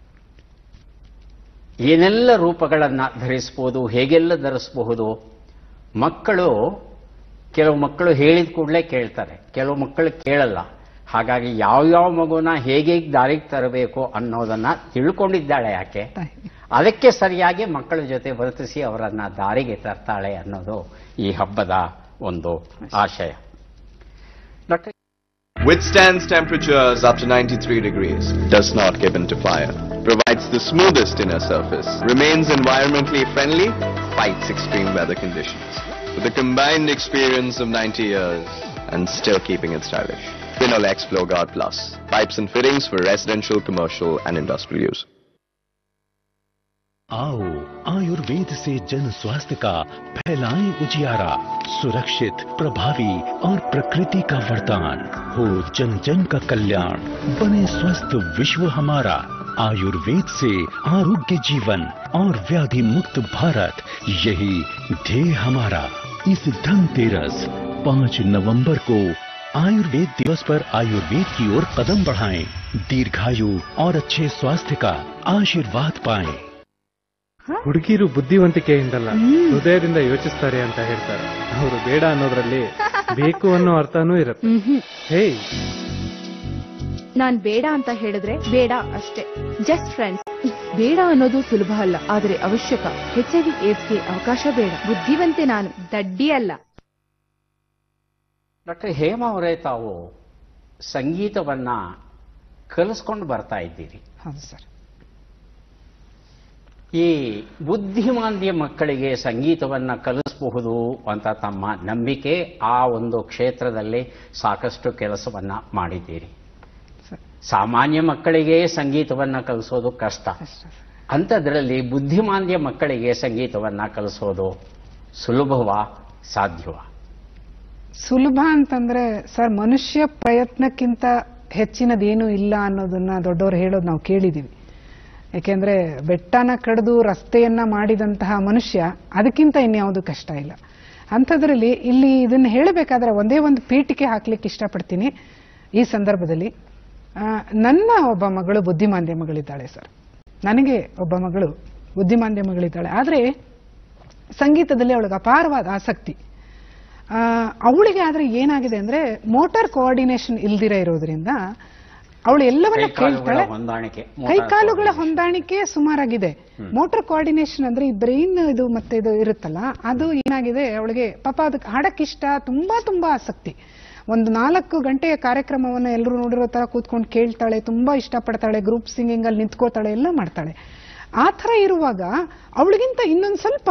ಏನೆಲ್ಲ ರೂಪಗಳನ್ನು ಧರಿಸ್ಬೋದು ಹೇಗೆಲ್ಲ ಧರಿಸಬಹುದು ಮಕ್ಕಳು ಕೆಲವು ಮಕ್ಕಳು ಹೇಳಿದ ಕೂಡಲೇ ಕೇಳ್ತಾರೆ ಕೆಲವು ಮಕ್ಕಳು ಕೇಳಲ್ಲ ಹಾಗಾಗಿ ಯಾವ್ಯಾವ ಮಗುನ ಹೇಗೆ ದಾರಿಗೆ ತರಬೇಕು ಅನ್ನೋದನ್ನ ತಿಳ್ಕೊಂಡಿದ್ದಾಳೆ ಯಾಕೆ ತಾಯಿ. ಅದಕ್ಕೆ ಸರಿಯಾಗಿ ಮಕ್ಕಳ ಜೊತೆ ವರ್ತಿಸಿ ಅವರನ್ನ ದಾರಿಗೆ ತರ್ತಾಳೆ ಅನ್ನೋದು ಈ ಹಬ್ಬದ ಒಂದು ಆಶಯ doctor Withstands temperatures up to 93 degrees, does not give into fire, provides the smoothest inner surface, remains environmentally friendly, fights extreme weather conditions. With a combined experience of 90 years and still keeping it stylish. Pinolex Flow Guard Plus, pipes and fittings for residential, commercial and industrial use. आओ आयुर्वेद से जन स्वास्थ्य का फैलाएं उजियारा सुरक्षित प्रभावी और प्रकृति का वरदान हो जन जन का कल्याण बने स्वस्थ विश्व हमारा आयुर्वेद से आरोग्य जीवन और व्याधि मुक्त भारत यही ध्येय हमारा इस धनतेरस पाँच नवंबर को आयुर्वेद दिवस पर आयुर्वेद की ओर कदम बढ़ाएं दीर्घायु और अच्छे स्वास्थ्य का आशीर्वाद पाएं ಹುಡುಗಿರು ಬುದ್ಧಿವಂತಿಕೆಯಿಂದಲ್ಲ ಹೃದಯದಿಂದ ಯೋಚಿಸ್ತಾರೆ ಅಂತ ಹೇಳ್ತಾರೆ ಅವರು ಬೇಡ ಅನ್ನೋದ್ರಲ್ಲಿ ಬೇಕು ಅನ್ನೋ ಅರ್ಥನೂ ಇರುತ್ತೆ ಹೇಯ್ ನಾನ್ ಬೇಡ ಅಂತ ಹೇಳಿದ್ರೆ ಬೇಡ ಅಷ್ಟೇ ಜಸ್ಟ್ ಫ್ರೆಂಡ್ಸ್ ಬೇಡ ಅನ್ನೋದು ಸುಲಭ ಅಲ್ಲ ಆದರೆ ಅವಶ್ಯಕ ಎಚ್ ಐ ವಿ ಏಡ್ಸ್ಗೆ ಅವಕಾಶ ಬೇಡ ಬುದ್ಧಿವಂತೆ ನಾನು ದಡ್ಡಿ ಅಲ್ಲ ಡಾಕ್ಟರ್ ಹೇಮಾ ಅವರೇ ತಾವು ಸಂಗೀತವನ್ನ ಕಲಿಸ್ಕೊಂಡು ಬರ್ತಾ ಇದ್ದೀರಿ ಹೌದು ಸರ್ ಈ ಬುದ್ಧಿಮಾಂದ್ಯ ಮಕ್ಕಳಿಗೆ ಸಂಗೀತವನ್ನ ಕಲಿಸಬಹುದು ಅಂತ ತಮ್ಮ ನಂಬಿಕೆ ಆ ಒಂದು ಕ್ಷೇತ್ರದಲ್ಲಿ ಸಾಕಷ್ಟು ಕೆಲಸವನ್ನ ಮಾಡಿದ್ದೀರಿ ಸರ್ ಸಾಮಾನ್ಯ ಮಕ್ಕಳಿಗೆ ಸಂಗೀತವನ್ನ ಕಲಿಸೋದು ಕಷ್ಟ ಅಷ್ಟೇ ಸರ್ ಅಂಥದ್ರಲ್ಲಿ ಬುದ್ಧಿಮಾಂದ್ಯ ಮಕ್ಕಳಿಗೆ ಸಂಗೀತವನ್ನ ಕಲಿಸೋದು ಸುಲಭವಾ ಸಾಧ್ಯವಾ ಸುಲಭ ಅಂತಂದ್ರೆ ಸರ್ ಮನುಷ್ಯ ಪ್ರಯತ್ನಕ್ಕಿಂತ ಹೆಚ್ಚಿನದೇನು ಇಲ್ಲ ಅನ್ನೋದನ್ನ ದೊಡ್ಡವರು ಹೇಳೋದು ನಾವು ಕೇಳಿದೀವಿ ಯಾಕೆಂದ್ರೆ ಬೆಟ್ಟನ ಕಡಿದು ರಸ್ತೆಯನ್ನ ಮಾಡಿದಂತಹ ಮನುಷ್ಯ ಅದಕ್ಕಿಂತ ಇನ್ಯಾವುದು ಕಷ್ಟ ಇಲ್ಲ ಅಂಥದ್ರಲ್ಲಿ ಇಲ್ಲಿ ಇದನ್ನ ಹೇಳಬೇಕಾದ್ರೆ ಒಂದೇ ಒಂದು ಪೀಠಿಕೆ ಹಾಕ್ಲಿಕ್ಕೆ ಇಷ್ಟಪಡ್ತೀನಿ ಈ ಸಂದರ್ಭದಲ್ಲಿ ಆ, ನನ್ನ ಒಬ್ಬ ಮಗಳು ಬುದ್ಧಿಮಾಂದ್ಯ ಮಗಳಿದ್ದಾಳೆ ಸರ್ ನನಗೆ ಒಬ್ಬ ಮಗಳು ಬುದ್ಧಿಮಾಂದ್ಯ ಮಗಳಿದ್ದಾಳೆ ಆದರೆ ಸಂಗೀತದಲ್ಲಿ ಅವಳಿಗೆ ಅಪಾರವಾದ ಆಸಕ್ತಿ ಆ, ಅವಳಿಗೆ ಆದ್ರೆ ಏನಾಗಿದೆ ಅಂದ್ರೆ ಮೋಟಾರ್ ಕೋಆರ್ಡಿನೇಷನ್ ಇಲ್ದಿರ ಇರೋದ್ರಿಂದ ಅವಳು ಎಲ್ಲವನ್ನ ಕೈಕಾಲುಗಳ ಕೇಳ್ತಾಳೆ ಹೊಂದಾಣಿಕೆ motor ಕೈಕಾಲುಗಳ coordination. ಹೊಂದಾಣಿಕೆ ಸುಮಾರಾಗಿದೆ ಮೋಟಾರ್ ಕೋಆರ್ಡಿನೇಷನ್ ಅಂದ್ರೆ ಈ ಬ್ರೈನ್ ಇದು ಮತ್ತೆ ಇದು ಇರುತ್ತಲ್ಲ ಅದು ಏನಾಗಿದೆ ಅವಳಿಗೆ ಪಾಪ ಅದಕ್ಕೆ ಹಾಡಕ್ ಇಷ್ಟ ತುಂಬಾ ತುಂಬಾ ಆಸಕ್ತಿ ಒಂದು ನಾಲ್ಕು ಗಂಟೆಯ ಕಾರ್ಯಕ್ರಮವನ್ನ ಎಲ್ಲರೂ ನೋಡಿರೋ ತರ ಕೂತ್ಕೊಂಡು ಕೇಳ್ತಾಳೆ ತುಂಬಾ ಇಷ್ಟಪಡ್ತಾಳೆ ಗ್ರೂಪ್ ಸಿಂಗಿಂಗ್ ಅಲ್ಲಿ ನಿಂತ್ಕೋತಾಳೆ ಎಲ್ಲ ಮಾಡ್ತಾಳೆ ಆ ಥರ ಇರುವಾಗ ಅವಳಿಗಿಂತ ಇನ್ನೊಂದು ಸ್ವಲ್ಪ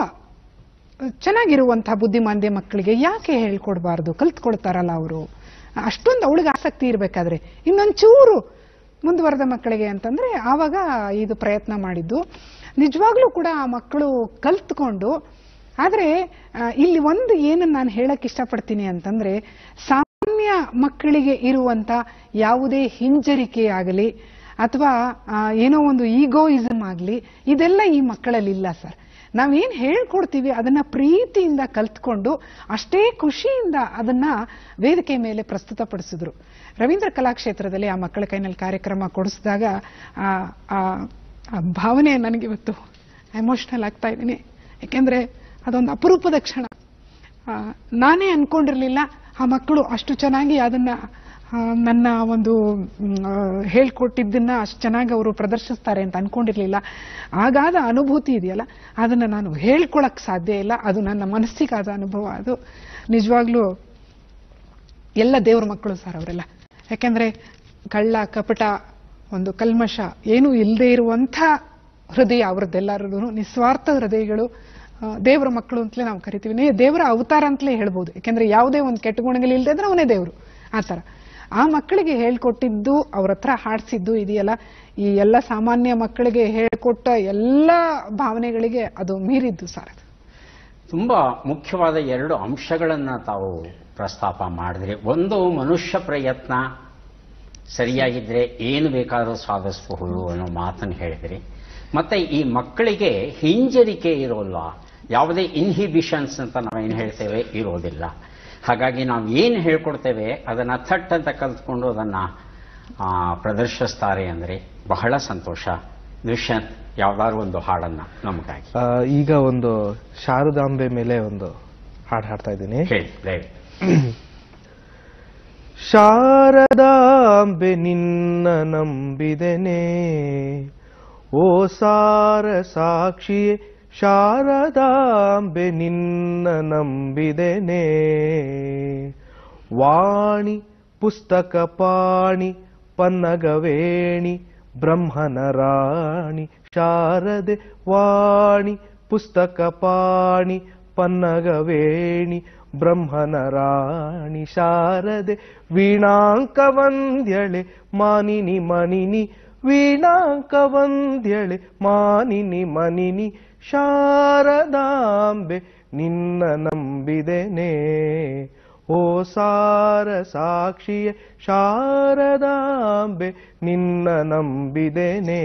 ಚೆನ್ನಾಗಿರುವಂತಹ ಬುದ್ಧಿಮಾಂದ್ಯ ಮಕ್ಕಳಿಗೆ ಯಾಕೆ ಹೇಳ್ಕೊಡ್ಬಾರ್ದು ಕಲ್ತ್ಕೊಳ್ತಾರಲ್ಲ ಅವರು ಅಷ್ಟೊಂದು ಅವಳಿಗೆ ಆಸಕ್ತಿ ಇರಬೇಕಾದ್ರೆ ಇನ್ನೊಂಚೂರು ಮುಂದುವರೆದ ಮಕ್ಕಳಿಗೆ ಅಂತಂದ್ರೆ ಆವಾಗ ಇದು ಪ್ರಯತ್ನ ಮಾಡಿದ್ದು ನಿಜವಾಗ್ಲೂ ಕೂಡ ಆ ಮಕ್ಕಳು ಕಲ್ತ್ಕೊಂಡು ಆದ್ರೆ ಆ, ಇಲ್ಲಿ ಒಂದು ಏನು ನಾನು ಹೇಳಕ್ ಇಷ್ಟಪಡ್ತೀನಿ ಅಂತಂದ್ರೆ ಸಾಮಾನ್ಯ ಮಕ್ಕಳಿಗೆ ಇರುವಂತ ಯಾವುದೇ ಹಿಂಜರಿಕೆ ಆಗಲಿ ಅಥವಾ ಆ, ಏನೋ ಒಂದು ಈಗೋಯಿಸಮ್ ಆಗಲಿ ಇದೆಲ್ಲ ಈ ಮಕ್ಕಳಲ್ಲಿ ಇಲ್ಲ ಸರ್ ನಾವೇನ್ ಹೇಳ್ಕೊಡ್ತೀವಿ ಅದನ್ನ ಪ್ರೀತಿಯಿಂದ ಕಲ್ತ್ಕೊಂಡು ಅಷ್ಟೇ ಖುಷಿಯಿಂದ ಅದನ್ನ ವೇದಿಕೆ ಮೇಲೆ ಪ್ರಸ್ತುತಪಡಿಸಿದ್ರು ರವೀಂದ್ರ ಕಲಾಕ್ಷೇತ್ರದಲ್ಲಿ ಆ ಮಕ್ಕಳ ಕೈನಲ್ಲಿ ಕಾರ್ಯಕ್ರಮ ಕೊಡಿಸಿದಾಗ ಆ ಆ ಆ ಭಾವನೆ ನನಗಿವತ್ತು ಎಮೋಷನಲ್ ಆಗ್ತಾ ಇದ್ದೀನಿ ಯಾಕೆಂದ್ರೆ ಅದೊಂದು ಅಪರೂಪದ ಕ್ಷಣ ಆ, ನಾನೇ ಅನ್ಕೊಂಡಿರ್ಲಿಲ್ಲ ಆ ಮಕ್ಕಳು ಅಷ್ಟು ಚೆನ್ನಾಗಿ ಅದನ್ನ ಆ, ನನ್ನ ಒಂದು ಮ್, ಆ, ಹೇಳ್ಕೊಟ್ಟಿದ್ದನ್ನ ಅಷ್ಟು ಚೆನ್ನಾಗಿ ಅವರು ಪ್ರದರ್ಶಿಸ್ತಾರೆ ಅಂತ ಅನ್ಕೊಂಡಿರ್ಲಿಲ್ಲ ಆಗಾದ ಅನುಭೂತಿ ಇದೆಯಲ್ಲ ಅದನ್ನ ನಾನು ಹೇಳ್ಕೊಳಕ್ ಸಾಧ್ಯ ಇಲ್ಲ ಅದು ನನ್ನ ಮನಸ್ಸಿಗಾದ ಅನುಭವ ಅದು ನಿಜವಾಗ್ಲೂ ಎಲ್ಲ ದೇವ್ರ ಮಕ್ಕಳು ಸರ್ ಅವರೆಲ್ಲ ಯಾಕೆಂದ್ರೆ ಕಳ್ಳ ಕಪಟ ಒಂದು ಕಲ್ಮಶ ಏನೂ ಇಲ್ಲದೆ ಇರುವಂಥ ಹೃದಯ ಅವ್ರದ್ದೆಲ್ಲರದು ನಿಸ್ವಾರ್ಥ ಹೃದಯಗಳು ಆ, ದೇವರ ಮಕ್ಕಳು ಅಂತಲೇ ನಾವು ಕರಿತೀವಿ ನೇ- ದೇವರ ಅವತಾರ ಅಂತಲೇ ಹೇಳ್ಬೋದು ಯಾಕೆಂದ್ರೆ ಯಾವುದೇ ಒಂದು ಕೆಟ್ಟ ಗುಣಗಳು ಇಲ್ಲದೆ ಇದ್ರೆ ಅವನೇ ದೇವರು ಆ ಥರ ಆ ಮಕ್ಕಳಿಗೆ ಹೇಳ್ಕೊಟ್ಟಿದ್ದು ಅವ್ರ ಹತ್ರ ಹಾಡಿಸಿದ್ದು ಇದೆಯಲ್ಲ ಈ ಎಲ್ಲ ಸಾಮಾನ್ಯ ಮಕ್ಕಳಿಗೆ ಹೇಳ್ಕೊಟ್ಟ ಎಲ್ಲ ಭಾವನೆಗಳಿಗೆ ಅದು ಮೀರಿದ್ದು ಸರ್ ಅದು ತುಂಬಾ ಮುಖ್ಯವಾದ ಎರಡು ಅಂಶಗಳನ್ನ ತಾವು ಪ್ರಸ್ತಾಪ ಮಾಡಿದ್ರಿ ಒಂದು ಮನುಷ್ಯ ಪ್ರಯತ್ನ ಸರಿಯಾಗಿದ್ರೆ ಏನು ಬೇಕಾದರೂ ಸಾಧಿಸಬಹುದು ಅನ್ನೋ ಮಾತನ್ನು ಹೇಳಿದ್ರಿ ಮತ್ತೆ ಈ ಮಕ್ಕಳಿಗೆ ಹಿಂಜರಿಕೆ ಇರೋಲ್ಲ ಯಾವುದೇ ಇನ್ಹಿಬಿಷನ್ಸ್ ಅಂತ ನಾವೇನು ಹೇಳ್ತೇವೆ ಇರೋದಿಲ್ಲ ಹಾಗಾಗಿ ನಾವು ಏನು ಹೇಳ್ಕೊಡ್ತೇವೆ ಅದನ್ನ ಥಟ್ ಅಂತ ಕಲ್ತ್ಕೊಂಡು ಅದನ್ನ ಆ, ಪ್ರದರ್ಶಿಸ್ತಾರೆ ಅಂದ್ರೆ ಬಹಳ ಸಂತೋಷ ದುಷ್ಯಂತ್ ಯಾವ್ದಾದ್ರು ಒಂದು ಹಾಡನ್ನ ನಮಗಾಗಿ ಆ, ಈಗ ಒಂದು ಶಾರದಾಂಬೆ ಮೇಲೆ ಒಂದು ಹಾಡು ಹಾಡ್ತಾ ಇದ್ದೀನಿ ಹೇಳಿ ದಯವಿಟ್ಟು ಶಾರದಾಂಬೆ ನಿನ್ನ ನಂಬಿದೆನೆ ಓ ಸಾರ ಸಾಕ್ಷಿಯೇ ಶಾರದಾಂಬೆ ನಿನ್ನ ನಂಬಿದೆನೆ ವಾಣಿ ಪುಸ್ತಕ ಪಾಣಿ ಪನ್ನಗವೇಣಿ ಬ್ರಹ್ಮನ ರಾಣಿ ಶಾರದೆ ವಾಣಿ ಪುಸ್ತಕ ಪಾಣಿ ಪನ್ನಗವೇಣಿ ಬ್ರಹ್ಮನ ರಾಣಿ ಶಾರದೆ ವೀಣಾಂಕ ವಂದ್ಯಳೆ ಮಾನಿನಿ ಮಣಿನಿ ವೀಣಾಂಕ ವಂದ್ಯಳೆ ಮಾನಿನಿ ಮನಿನಿ ಶಾರದಾಂಬೆ ನಿನ್ನ ನಂಬಿದೆನೆ ಓ ಸಾರ ಸಾಕ್ಷಿಯೇ ಶಾರದಾಂಬೆ ನಿನ್ನ ನಂಬಿದೆನೆ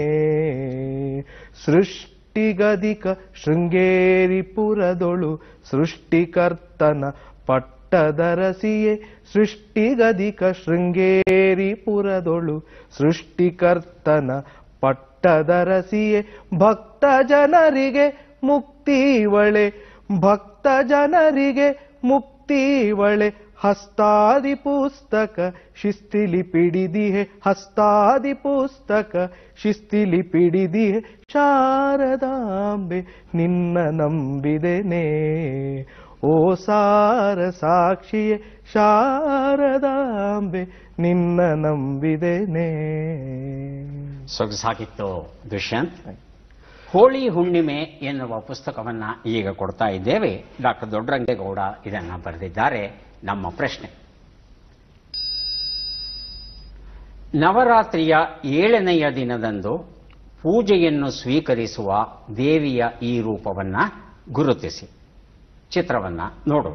ಸೃಷ್ಟಿಗದಿಕ ಶೃಂಗೇರಿ ಪುರದೊಳು ಸೃಷ್ಟಿಕರ್ತನ ಪಟ್ಟದರಸಿಯೇ ಸೃಷ್ಟಿಗದಿಕ ಶೃಂಗೇರಿ ಪುರದೊಳು ಸೃಷ್ಟಿಕರ್ತನ ಪಟ್ಟದರಸಿಯೇ ಭಕ್ತ ಜನರಿಗೆ ಮುಕ್ತಿವಳೆ ಭಕ್ತ ಜನರಿಗೆ ಮುಕ್ತಿವಳೆ ಹಸ್ತಾದಿ ಪುಸ್ತಕ ಶಿಸ್ತಿಲಿ ಪಿಡಿದಿಹೆ ಹಸ್ತಾದಿ ಪುಸ್ತಕ ಶಿಸ್ತಿಲಿ ಪಿಡಿದಿಹೆ ಶಾರದಾಂಬೆ ನಿನ್ನ ನಂಬಿದೆನೆ ಓ ಸಾರ ಸಾಕ್ಷಿಯೇ ಶಾರದಾಂಬೆ ನಿನ್ನ ನಂಬಿದೆನೆ ಸೊಗಸಾಗಿತ್ತು ದುಷ್ಯಂತ್ ಹೋಳಿ ಹುಣ್ಣಿಮೆ ಎನ್ನುವ ಪುಸ್ತಕವನ್ನ ಈಗ ಕೊಡ್ತಾ ಇದ್ದೇವೆ ಡಾಕ್ಟರ್ ದೊಡ್ಡರಂಗೇಗೌಡ ಇದನ್ನ ಬರೆದಿದ್ದಾರೆ ನಮ್ಮ ಪ್ರಶ್ನೆ ನವರಾತ್ರಿಯ ಏಳನೆಯ ದಿನದಂದು ಪೂಜೆಯನ್ನು ಸ್ವೀಕರಿಸುವ ದೇವಿಯ ಈ ರೂಪವನ್ನ ಗುರುತಿಸಿ ಚಿತ್ರವನ್ನ ನೋಡು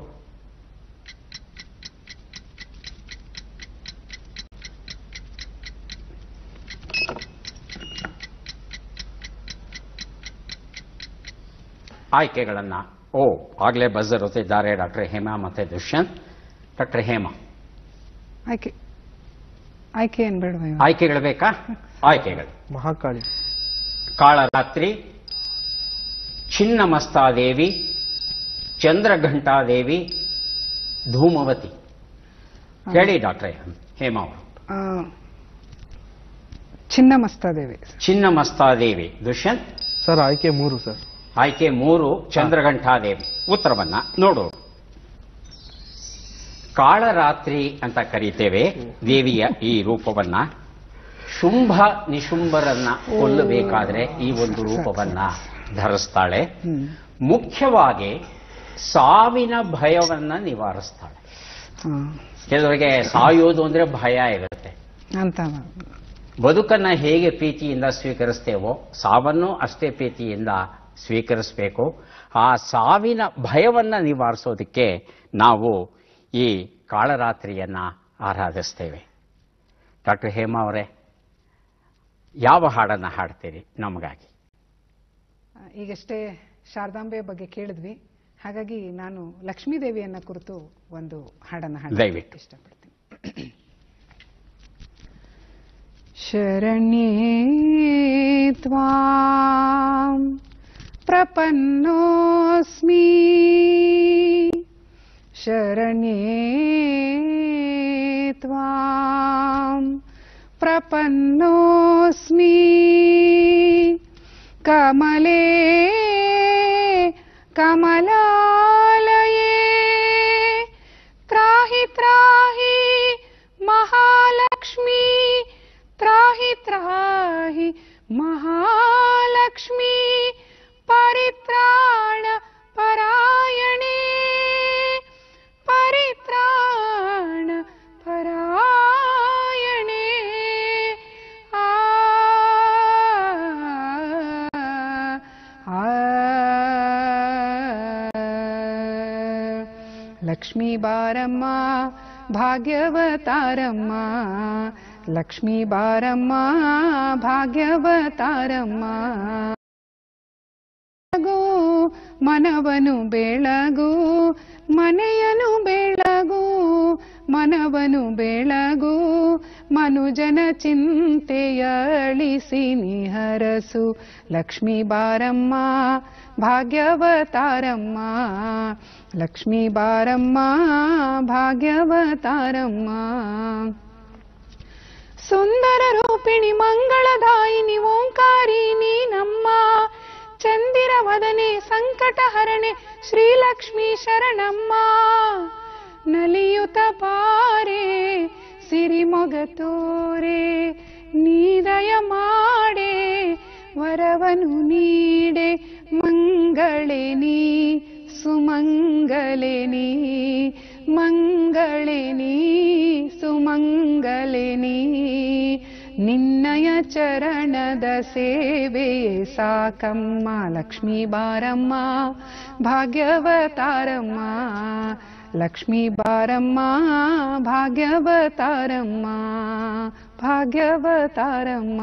ಆಯ್ಕೆಗಳನ್ನ ಓ ಆಗಲೇ ಬಜರ್ ಹೊತ್ತಿದ್ದಾರೆ ಡಾಕ್ಟರ್ ಹೇಮಾ ಮತ್ತೆ ದುಷ್ಯಂತ್ ಡಾಕ್ಟರ್ ಹೇಮಾ ಆಯ್ಕೆ ಆಯ್ಕೆ ಏನ್ ಬೇಡವಾ ಇವಾಗ? ಆಯ್ಕೆಗಳು ಬೇಕಾ ಆಯ್ಕೆಗಳು ಮಹಾಕಾಳಿ ಕಾಳರಾತ್ರಿ ಚಿನ್ನಮಸ್ತಾದೇವಿ ಚಂದ್ರಘಂಟಾದೇವಿ ಧೂಮವತಿ ಹೇಳಿ ಡಾಕ್ಟ್ರೇ ಹೇಮಾ ಅವರು ಆ, ಚಿನ್ನಮಸ್ತಾದೇವಿ ಚಿನ್ನಮಸ್ತಾದೇವಿ ದುಷ್ಯಂತ್ ಸರ್ ಆಯ್ಕೆ ಮೂರು ಸರ್ ಆಯ್ಕೆ ಮೂರು ಚಂದ್ರಘಂಟಾದೇವಿ ಉತ್ತರವನ್ನ ನೋಡು ಕಾಳರಾತ್ರಿ ಅಂತ ಕರೀತೇವೆ ದೇವಿಯ ಈ ರೂಪವನ್ನ ಶುಂಭ ನಿಶುಂಭರನ್ನ ಕೊಲ್ಲಬೇಕಾದ್ರೆ ಈ ಒಂದು ರೂಪವನ್ನ ಧರಿಸ್ತಾಳೆ ಮುಖ್ಯವಾಗಿ ಸಾವಿನ ಭಯವನ್ನ ನಿವಾರಿಸ್ತಾಳೆ ಹಾ, ಕೆಲವರಿಗೆ ಸಾಯೋದು ಅಂದ್ರೆ ಭಯ ಇರುತ್ತೆ ಅಂತ ಬದುಕನ್ನ ಹೇಗೆ ಪ್ರೀತಿಯಿಂದ ಸ್ವೀಕರಿಸ್ತೇವೋ ಸಾವನ್ನು ಅಷ್ಟೇ ಪ್ರೀತಿಯಿಂದ ಸ್ವೀಕರಿಸಬೇಕು ಆ ಸಾವಿನ ಭಯವನ್ನ ನಿವಾರಿಸೋದಕ್ಕೆ ನಾವು ಈ ಕಾಳರಾತ್ರಿಯನ್ನ ಆರಾಧಿಸ್ತೇವೆ ಡಾಕ್ಟರ್ ಹೇಮಾ ಅವರೇ ಯಾವ ಹಾಡನ್ನ ಹಾಡ್ತೀರಿ ನಮಗಾಗಿ ಈಗಷ್ಟೇ ಶಾರದಾಂಬೆ ಬಗ್ಗೆ ಕೇಳಿದ್ವಿ ಹಾಗಾಗಿ ನಾನು ಲಕ್ಷ್ಮೀ ದೇವಿಯನ್ನ ಕುರಿತು ಒಂದು ಹಾಡನ್ನ ಹಾಡಕ್ಕೆ ದಯವಿಟ್ಟು. ಇಷ್ಟಪಡ್ತೀನಿ ಶರಣ್ಯೇ ತ್ವಾಂ ಪ್ರಪನ್ನೋಸ್ಮಿ ಶರಣ್ಯೇ ತ್ವಾಂ ಪ್ರಪನ್ನೋಸ್ಮಿ ಕಮಲೇ ಕಮಲಾಲಯೇ ತ್ರಾಹಿ ತ್ರಾಹಿ ಮಹಾಲಕ್ಷ್ಮೀ ತ್ರಾಹಿ ತ್ರಾಹಿ ಮಹಾಲಕ್ಷ್ಮೀ ಪರಿತ್ರಾಣ ಪರಾಯಣೇ ಪರಿತ್ರಾಣ ಪರಾಯಣೇ ಆ ಆ ಲಕ್ಷ್ಮೀ ಬಾರಮ್ಮ ಭಾಗ್ಯವತಾರಮ್ಮ ಲಕ್ಷ್ಮೀ ಬಾರಮ್ಮ ಭಾಗ್ಯವತಾರಮ್ಮ ಬೆಳಗು ಮನವನು ಬೆಳಗು ಮನೆಯನು ಬೆಳಗು ಮನವನು ಬೆಳಗು ಮನುಜನ ಚಿಂತೆಯ ಅಳಿಸಿ ನಿಹರಸು ಲಕ್ಷ್ಮೀ ಬಾರಮ್ಮ ಭಾಗ್ಯವತಾರಮ್ಮ ಲಕ್ಷ್ಮೀ ಬಾರಮ್ಮ ಭಾಗ್ಯವತಾರಮ್ಮ ಸುಂದರ ರೂಪಿಣಿ ಮಂಗಳದಾಯಿನಿ ಓಂಕಾರಿ ನೀನಮ್ಮ ಚಂದಿರ ವದನೆ ಸಂಕಟ ಹರಣೆ ಶ್ರೀಲಕ್ಷ್ಮೀ ಶರಣಮ್ಮ ನಲಿಯುತ ಪಾರೆ ಸಿರಿಮೊಗ ತೋರೆ ನೀದಯ ಮಾಡೆ ವರವನು ನೀಡೆ ಮಂಗಳೇ ನೀ ಸುಮಂಗಲೆ ನೀ ಮಂಗಳೇ ನೀ ಸುಮಂಗಲೆ ನೀ ನಿನ್ನಯ ಚರಣದ ಸೇವೆಯೇ ಸಾಕಮ್ಮ ಲಕ್ಷ್ಮೀ ಬಾರಮ್ಮ ಭಾಗ್ಯವತಾರಮ್ಮ ಲಕ್ಷ್ಮೀ ಬಾರಮ್ಮ ಭಾಗ್ಯವತಾರಮ್ಮ ಭಾಗ್ಯವತಾರಮ್ಮ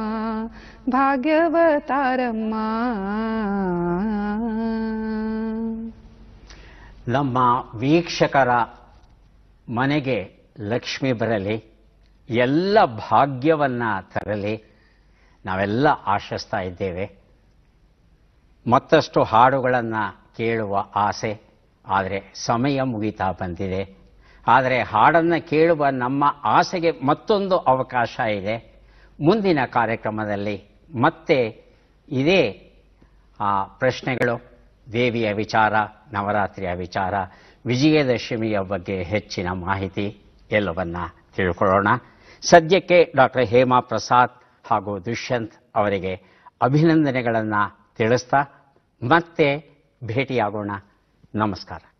ಭಾಗ್ಯವತಾರಮ್ಮ ನಮ್ಮ ವೀಕ್ಷಕರ ಮನೆಗೆ ಲಕ್ಷ್ಮಿ ಬರಲಿ ಎಲ್ಲ ಭಾಗ್ಯವನ್ನ ತರಲಿ ನಾವೆಲ್ಲ ಆಶಿಸ್ತಾ ಇದ್ದೇವೆ ಮತ್ತಷ್ಟು ಹಾಡುಗಳನ್ನು ಕೇಳುವ ಆಸೆ ಆದರೆ ಸಮಯ ಮುಗಿತಾ ಬಂದಿದೆ ಆದರೆ ಹಾಡನ್ನು ಕೇಳುವ ನಮ್ಮ ಆಸೆಗೆ ಮತ್ತೊಂದು ಅವಕಾಶ ಇದೆ ಮುಂದಿನ ಕಾರ್ಯಕ್ರಮದಲ್ಲಿ ಮತ್ತೆ ಇದೇ ಆ ಪ್ರಶ್ನೆಗಳು ದೇವಿಯ ವಿಚಾರ ನವರಾತ್ರಿಯ ವಿಚಾರ ವಿಜಯದಶಮಿಯ ಬಗ್ಗೆ ಹೆಚ್ಚಿನ ಮಾಹಿತಿ ಎಲ್ಲವನ್ನ ತಿಳ್ಕೊಳ್ಳೋಣ ಸದ್ಯಕ್ಕೆ ಡಾಕ್ಟರ್ ಹೇಮಾ ಪ್ರಸಾದ್ ಹಾಗೂ ದುಷ್ಯಂತ್ ಅವರಿಗೆ ಅಭಿನಂದನೆಗಳನ್ನು ತಿಳಿಸ್ತಾ ಮತ್ತೆ ಭೇಟಿಯಾಗೋಣ ನಮಸ್ಕಾರ